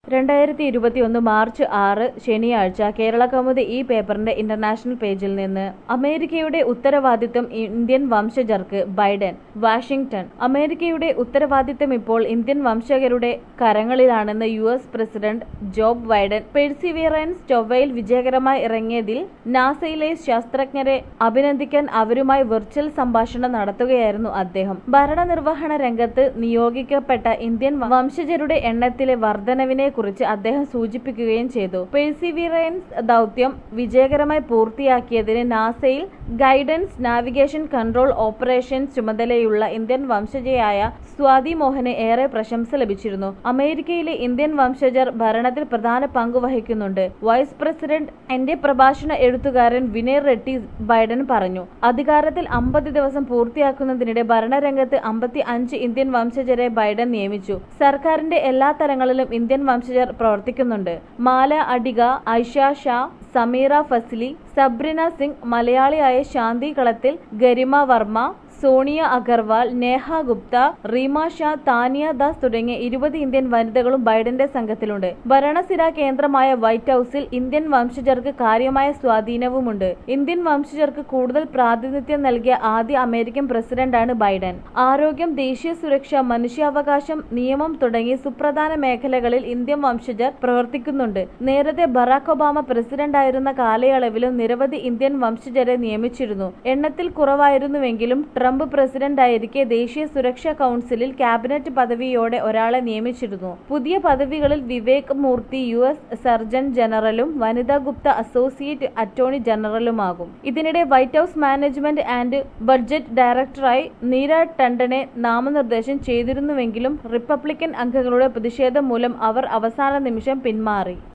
രണ്ടായിരത്തി ഇരുപത്തിയൊന്ന് മാർച്ച് ആറ് ശനിയാഴ്ച കേരള കൗമുദി ഈ പേപ്പറിന്റെ ഇന്റർനാഷണൽ പേജിൽ നിന്ന് അമേരിക്കയുടെ ഉത്തരവാദിത്വം ഇന്ത്യൻ വംശജർക്ക് ബൈഡൻ വാഷിംഗ്ടൺ അമേരിക്കയുടെ ഉത്തരവാദിത്തം ഇപ്പോൾ ഇന്ത്യൻ വംശജരുടെ കരങ്ങളിലാണെന്ന് U S president Joe Biden Perseverance ചൊവ്വയിൽ വിജയകരമായി ഇറങ്ങിയതിൽ നാസയിലെ ശാസ്ത്രജ്ഞരെ അഭിനന്ദിക്കാൻ അവരുമായി വെർച്വൽ സംഭാഷണം നടത്തുകയായിരുന്നു അദ്ദേഹം ഭരണനിർവഹണ രംഗത്ത് നിയോഗിക്കപ്പെട്ട ഇന്ത്യൻ വംശജരുടെ എണ്ണത്തിലെ വർധനവിനെ കുറിച്ച് അദ്ദേഹം സൂചിപ്പിക്കുകയും ചെയ്തു പെഴ്സിവിയറൻസ് ദൗത്യം വിജയകരമായി പൂർത്തിയാക്കിയതിന് നാസയിൽ ഗൈഡൻസ് നാവിഗേഷൻ കൺട്രോൾ ഓപ്പറേഷൻസ് ചുമതലയുള്ള ഇന്ത്യൻ വംശജയായ സ്വാതി മോഹന് ഏറെ പ്രശംസ ലഭിച്ചിരുന്നു അമേരിക്കയിലെ ഇന്ത്യൻ വംശജർ ഭരണത്തിൽ പ്രധാന പങ്ക് വഹിക്കുന്നുണ്ട് വൈസ് പ്രസിഡന്റ് എന്റെ പ്രഭാഷണ എഴുത്തുകാരൻ വിനയ് റെഡ്ഡി ബൈഡൻ പറഞ്ഞു അധികാരത്തിൽ അമ്പത് ദിവസം പൂർത്തിയാക്കുന്നതിനിടെ ഭരണരംഗത്ത് അമ്പത്തി അഞ്ച് ഇന്ത്യൻ വംശജരെ ബൈഡൻ നിയമിച്ചു സർക്കാരിന്റെ എല്ലാ തലങ്ങളിലും ഇന്ത്യൻ വംശജർ പ്രവർത്തിക്കുന്നുണ്ട് മാല അഡിഗ ഐഷ ഷാ സമീറ ഫസ്ലി സബ്രിന സിംഗ് മലയാളിയായ ശാന്തി കളത്തിൽ ഗരിമ വർമ്മ സോണിയ അഗർവാൾ നേഹ ഗുപ്ത റീമ ഷാ താനിയ ദാസ് തുടങ്ങിയ ഇരുപത് ഇന്ത്യൻ വനിതകളും ബൈഡന്റെ സംഘത്തിലുണ്ട് ഭരണസിരാ കേന്ദ്രമായ വൈറ്റ് ഹൌസിൽ ഇന്ത്യൻ വംശജർക്ക് കാര്യമായ സ്വാധീനവുമുണ്ട് ഇന്ത്യൻ വംശജർക്ക് കൂടുതൽ പ്രാതിനിധ്യം നൽകിയ ആദ്യ അമേരിക്കൻ പ്രസിഡന്റാണ് ബൈഡൻ ആരോഗ്യം ദേശീയ സുരക്ഷ മനുഷ്യാവകാശം നിയമം തുടങ്ങി സുപ്രധാന മേഖലകളിൽ ഇന്ത്യൻ വംശജർ പ്രവർത്തിക്കുന്നുണ്ട് നേരത്തെ ബറാക് ഒബാമ പ്രസിഡന്റായിരുന്ന കാലയളവിലും നിരവധി ഇന്ത്യൻ വംശജരെ നിയമിച്ചിരുന്നു എണ്ണത്തിൽ കുറവായിരുന്നുവെങ്കിലും ട്രംപ് പ്രസിഡന്റായിരിക്കെ ദേശീയ സുരക്ഷാ കൌൺസിലിൽ ക്യാബിനറ്റ് പദവിയോടെ ഒരാളെ നിയമിച്ചിരുന്നു പുതിയ പദവികളിൽ Vivek Murthy U S surgeon ജനറലും വനിതാ ഗുപ്ത അസോസിയേറ്റ് അറ്റോർണി ജനറലുമാകും ഇതിനിടെ White House management and budget ഡയറക്ടറായി നീര ടണ്ടനെ നാമനിർദ്ദേശം ചെയ്തിരുന്നുവെങ്കിലും റിപ്പബ്ലിക്കൻ അംഗങ്ങളുടെ പ്രതിഷേധം മൂലം അവർ അവസാന നിമിഷം പിന്മാറി